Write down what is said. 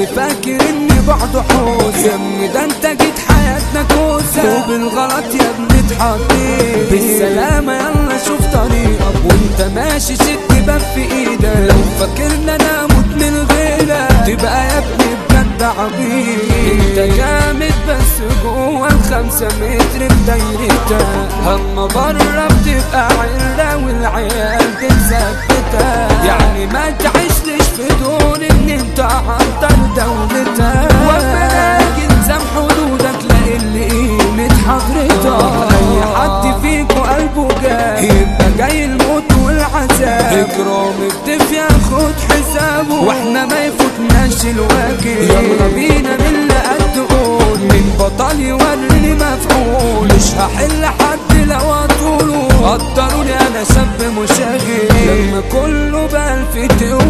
اللي فاكر اني بعده حوس يا ابني ده انت جيت حياتنا كوسة وبالغلط يا ابني اتحطيت بالسلامة يلا شوف طريقك وانت ماشي ست باب في ايدك لو فاكرنا انا اموت من غيرك تبقى يا ابني بجد عبيط انت جامد بس جوه الخمسة متر في دايرتك اما بره بتبقى عرة والعيال بتثبتك يعني ما تعيشليش في دون ان انت عنتر دولتك وبلاك الزم حدودك لان قيمة حضرتك اي حد فيكو قلبه جاي يبقى جاي الموت والعذاب اكرام الضيف ياخد حسابه واحنا ما يفوتناش الواجب يلا بينا من اللي قد قول من بطل يوريني مفعول مش هحل حد لو اطوله قدروني انا شاب مشاغب لما كله بقى في